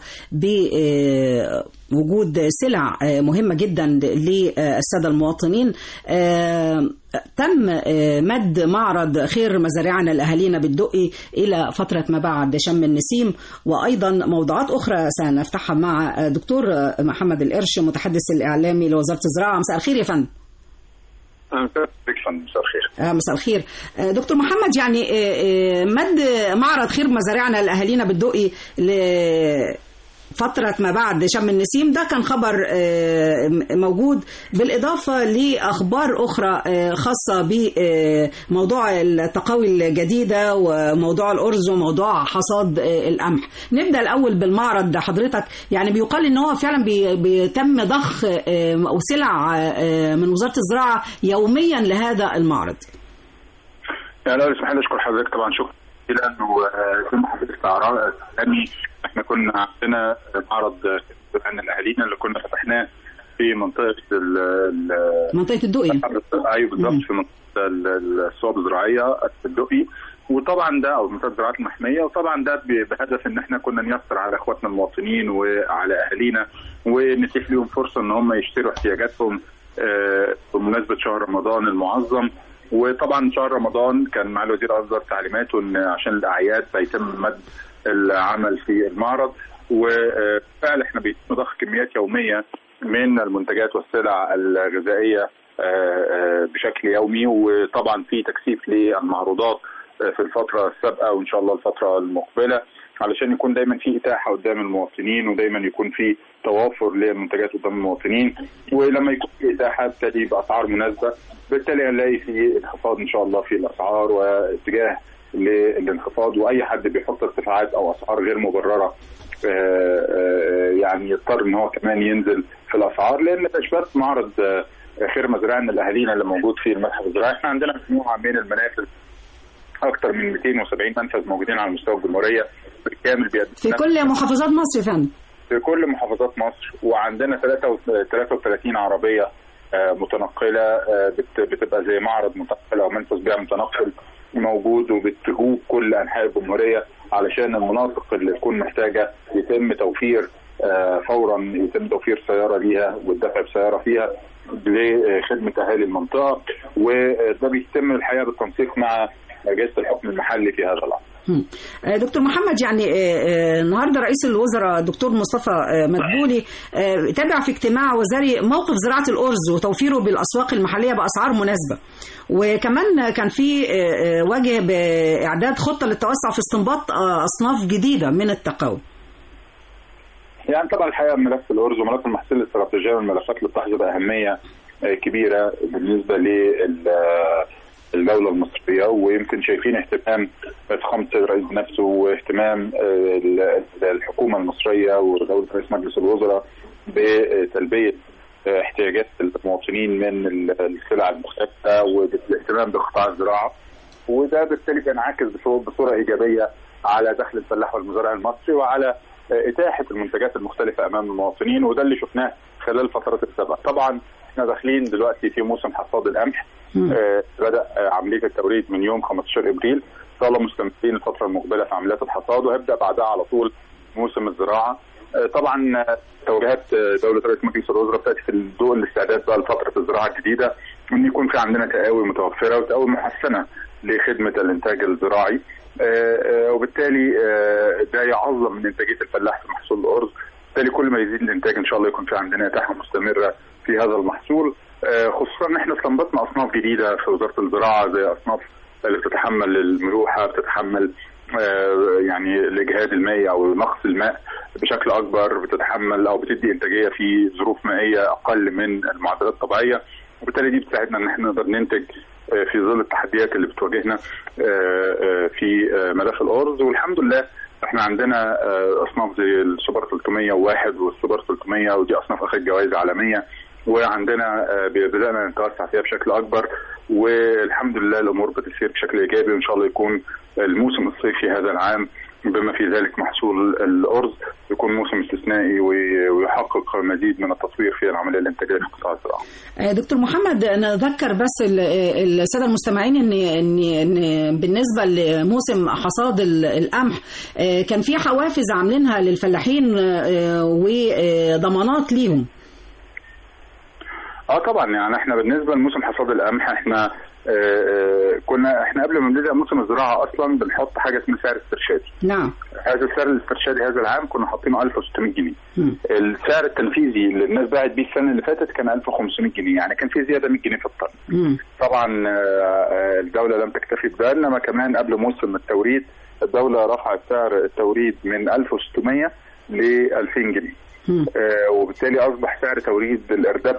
بوجود سلع آه، مهمة جدا للسادة المواطنين آه، تم آه، مد معرض خير مزارعنا لأهالينا بالدقي إلى فترة ما بعد شم النسيم وأيضا موضوعات أخرى سنفتحها مع آه، دكتور آه، محمد القرش متحدث الإعلامي لوزارة الزراعة مساء الخير يا فندم بك فندم مساء الخير آه، مساء الخير آه، دكتور محمد يعني آه، آه، مد معرض خير مزارعنا لأهالينا بالدقي لفترة ما بعد شم النسيم ده كان خبر آه، موجود بالإضافة لأخبار أخرى آه، خاصة بموضوع التقاوي الجديدة وموضوع الأرز وموضوع حصاد آه، القمح نبدأ الأول بالمعرض حضرتك يعني بيقال إن هو فعلا بي- بيتم ضخ آه، أو سلع آه، من وزارة الزراعة يوميا لهذا المعرض يعني لو اسمح لي اشكر حضرتك طبعا شكرا لانه آه، زي ما حضرتك تعرف يعني احنا كنا عندنا معرض عن الاهالينا اللي كنا فتحناه في منطقه ال ال- منطقة الدقي ايوه بالظبط في منطقه ال- ال- الصواب الزراعيه في الدقي وطبعا ده او منطقه الزراعات المحميه وطبعا ده ب- بهدف ان احنا كنا نيسر على اخواتنا المواطنين وعلى اهالينا ونتيح لهم فرصه ان هم يشتروا احتياجاتهم آه، بمناسبه شهر رمضان المعظم وطبعا شهر رمضان كان مع الوزير اصدر تعليماته ان عشان الاعياد هيتم مد العمل في المعرض وفعلا احنا بيتم ضخ كميات يوميه من المنتجات والسلع الغذائيه آه، آه، بشكل يومي وطبعا في تكثيف للمعروضات آه، في الفتره السابقه وان شاء الله الفتره المقبله علشان يكون دايما في اتاحه قدام المواطنين ودايما يكون في توافر للمنتجات قدام المواطنين ولما يكون في اتاحه بالتالي باسعار مناسبه بالتالي هنلاقي في انخفاض ان شاء الله في الاسعار واتجاه للانخفاض واي حد بيحط ارتفاعات او اسعار غير مبرره آه، آه، يعني يضطر ان هو كمان ينزل في الاسعار لان مش بس معرض آه، خير مزرعنا لاهالينا اللي موجود في المتحف الزراعي احنا عندنا مجموعه من المنافذ اكثر من 270 منفذ موجودين على مستوى الجمهوريه بالكامل بيقدموا في كل محافظات مصر يا فندم في كل محافظات مصر وعندنا 33 عربيه آه، متنقله آه، بت- بتبقى زي معرض متنقل او منفذ بيع متنقل موجود وبتجوب كل انحاء الجمهوريه علشان المناطق اللي تكون محتاجه يتم توفير آه، فورا يتم توفير سياره ليها والدفع بسياره فيها لخدمه اهالي المنطقه وده بيتم الحقيقه بالتنسيق مع اجهزه الحكم المحلي في هذا الامر. مم. آه، دكتور محمد يعني آه، آه، النهارده رئيس الوزراء دكتور مصطفى آه، مدبولي آه، تابع في اجتماع وزاري موقف زراعه الارز وتوفيره بالاسواق المحليه باسعار مناسبه وكمان كان في آه، آه، وجه باعداد خطه للتوسع في استنباط آه، اصناف جديده من التقاوي يعني طبعا الحقيقه ملف الارز وملف المحاصيل الاستراتيجيه من الملفات اللي بتحظى باهميه آه، كبيره بالنسبه للدوله المصريه ويمكن شايفين اهتمام فخامه الرئيس نفسه واهتمام آه، ال- الحكومه المصريه ودوله رئيس مجلس الوزراء بتلبيه آه، احتياجات المواطنين من ال- السلع المختلفه والاهتمام بقطاع الزراعه وده بالتالي بينعكس بصو- بصوره ايجابيه على دخل الفلاح والمزارع المصري وعلى اتاحه المنتجات المختلفه امام المواطنين وده اللي شفناه خلال الفترات السابقه طبعا احنا داخلين دلوقتي في موسم حصاد القمح آه بدا آه عمليه التوريد من يوم 15 ابريل ان شاء الله مستمرين الفتره المقبله في عمليات الحصاد وهيبدا بعدها على طول موسم الزراعه آه طبعا آه، توجيهات آه، دوله رئيس مجلس الوزراء بتاتي في ضوء الاستعداد بقى لفتره الزراعه الجديده ان يكون في عندنا تقاوي متوفره وتقاوي محسنه لخدمه الانتاج الزراعي آه، آه، وبالتالي آه، ده يعظم من انتاجيه الفلاح في محصول الارز بالتالي كل ما يزيد الانتاج ان شاء الله يكون في عندنا اتاحه مستمره في هذا المحصول آه، خصوصا ان احنا استنبطنا اصناف جديده في وزاره الزراعه زي اصناف اللي بتتحمل الملوحه بتتحمل آه، يعني الاجهاد المائي او نقص الماء بشكل اكبر بتتحمل او بتدي انتاجيه في ظروف مائيه اقل من المعدلات الطبيعيه وبالتالي دي بتساعدنا ان احنا نقدر ننتج آه، في ظل التحديات اللي بتواجهنا آه، آه، في آه، ملف الارز والحمد لله احنا عندنا آه، اصناف زي السوبر 301 والسوبر 300 ودي اصناف اخذت جوائز عالميه وعندنا آه، بدانا نتوسع فيها بشكل اكبر والحمد لله الامور بتسير بشكل ايجابي وان شاء الله يكون الموسم الصيفي هذا العام بما في ذلك محصول الارز يكون موسم استثنائي وي- ويحقق مزيد من التطوير في العمليه الانتاجيه في قطاع الزراعه. آه، دكتور محمد نذكر بس ال- ال- الساده المستمعين ان ان ان بالنسبه لموسم حصاد ال- القمح آه، كان في حوافز عاملينها للفلاحين آه، وضمانات ليهم اه طبعا يعني احنا بالنسبه لموسم حصاد القمح احنا آه، آه، كنا احنا قبل ما نبدا موسم الزراعه اصلا بنحط حاجه اسمها سعر استرشادي نعم هذا السعر الاسترشادي هذا العام كنا حاطينه 1600 جنيه مم. السعر التنفيذي اللي الناس باعت بيه السنه اللي فاتت كان 1500 جنيه يعني كان في زياده 100 جنيه في الطن مم. طبعا آه، آه، الدوله لم تكتفي بده انما كمان قبل موسم التوريد الدوله رفعت سعر التوريد من 1600 ل 2000 جنيه مم. آه، وبالتالي اصبح سعر توريد الارداب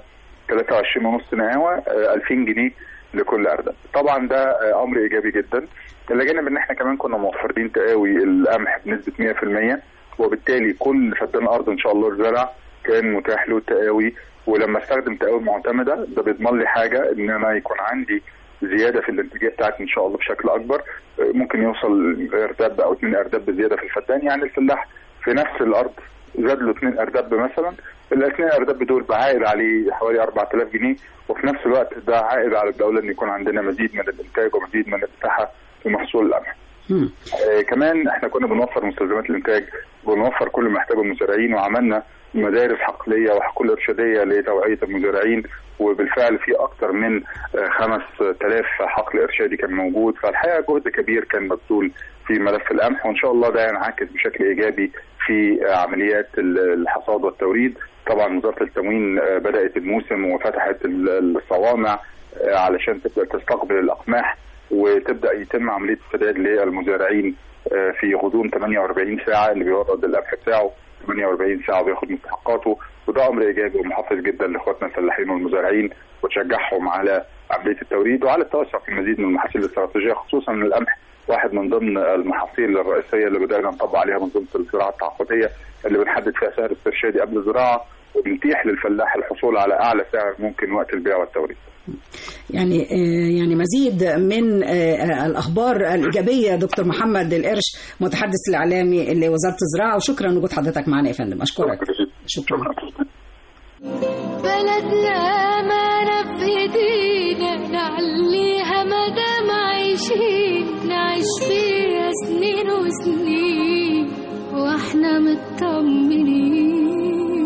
23 ونص نقاوه آه، 2000 جنيه لكل ارداب طبعا ده آه، امر ايجابي جدا الى جانب ان احنا كمان كنا موفرين تقاوي القمح بنسبه 100% وبالتالي كل فدان ارض ان شاء الله زرع كان متاح له تقاوي ولما استخدم تقاوي معتمده ده بيضمن لي حاجه ان انا يكون عندي زياده في الانتاجيه بتاعتي ان شاء الله بشكل اكبر آه، ممكن يوصل ارداب او اثنين ارداب بزياده في الفدان يعني الفلاح في نفس الارض زاد له اثنين ارداب مثلا الاثنين ارداب دول بعائد عليه حوالي 4000 جنيه وفي نفس الوقت ده عائد على الدوله ان يكون عندنا مزيد من الانتاج ومزيد من الاتاحه في محصول القمح. مم. آه كمان احنا كنا بنوفر مستلزمات الانتاج بنوفر كل ما يحتاجه المزارعين وعملنا مدارس حقليه وحقول ارشاديه لتوعيه المزارعين وبالفعل في اكثر من آه 5000 حقل ارشادي كان موجود فالحقيقه جهد كبير كان مبذول في ملف القمح وان شاء الله ده ينعكس بشكل ايجابي في آه عمليات ال- الحصاد والتوريد طبعا وزاره التموين آه بدات الموسم وفتحت ال- الصوامع آه علشان تبدا تستقبل الاقماح وتبدا يتم عمليه السداد للمزارعين آه، في غضون 48 ساعه اللي بيورد القمح بتاعه 48 ساعه وبياخد مستحقاته وده امر ايجابي ومحفز جدا لاخواتنا الفلاحين والمزارعين وتشجعهم على عمليه التوريد وعلى التوسع في المزيد من المحاصيل الاستراتيجيه خصوصا ان القمح واحد من ضمن المحاصيل الرئيسيه اللي بدانا نطبق عليها منظومه الزراعه التعاقديه اللي بنحدد فيها سعر استرشادي قبل الزراعه وبنتيح للفلاح الحصول على اعلى سعر ممكن وقت البيع والتوريد. يعني آه، يعني مزيد من آه، الاخبار الايجابيه دكتور محمد القرش متحدث الاعلامي لوزاره الزراعه وشكرا لوجود حضرتك معنا يا فندم اشكرك شكرا بلدنا أمانة في إيدينا نعليها مدام عايشين نعيش فيها سنين وسنين واحنا مطمنين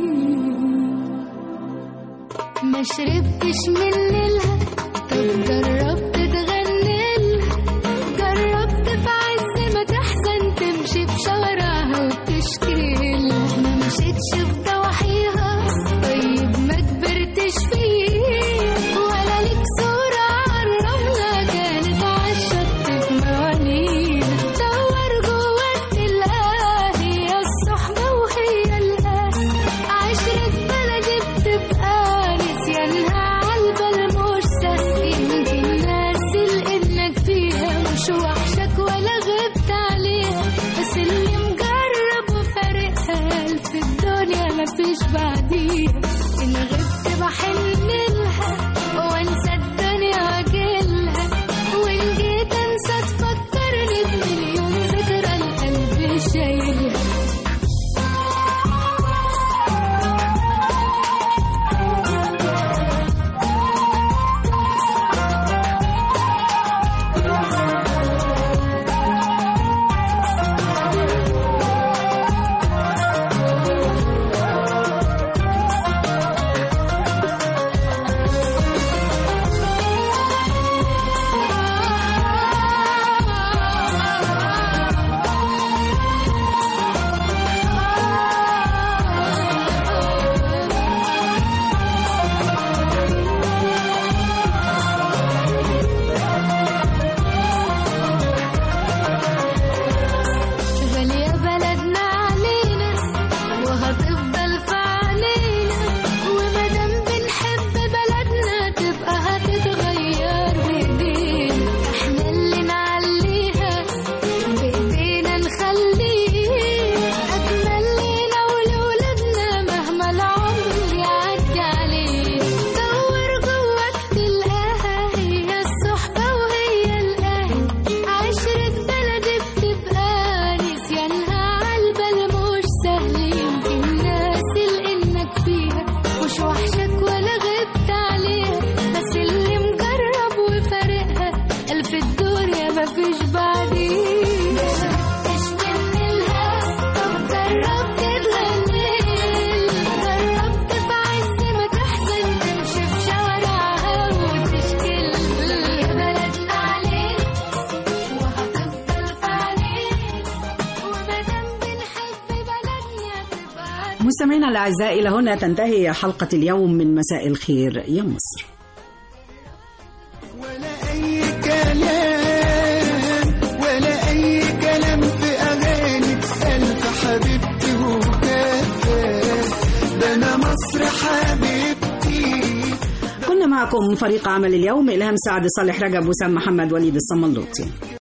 ما شربتش من نيلها طب جربت تغني لها جربت في عز ما تحزن تمشي في شوارعها وتشكي لها ما مشيتش في ضواحيها طيب ما كبرتش فيه ولا ليك صورة على الرملة كانت عالشط في موانيها دور جواك تلقاها هي الصحبة وهي الأهل عشرة بلدي بتبقى نسيانها عالبال مش سهل يمكن ناسي انك فيها مش وحشك ولا غبت عليها بس اللي مجرب وفارقها في الدنيا مفيش بعديها ان غبت بحن لها وانسى الدنيا واجيلها وان جيت انسى تفكرني بمليون ذكرى القلب شايلها مستمعينا الأعزاء إلى هنا تنتهي حلقة اليوم من مساء الخير يا مصر أي كلام ولا أي كلام في أغاني ألف حبيبتي وكفاك ده أنا مصر حبيبتي كنا معكم فريق عمل اليوم إلهام سعد صالح رجب وسام محمد وليد الصملوطي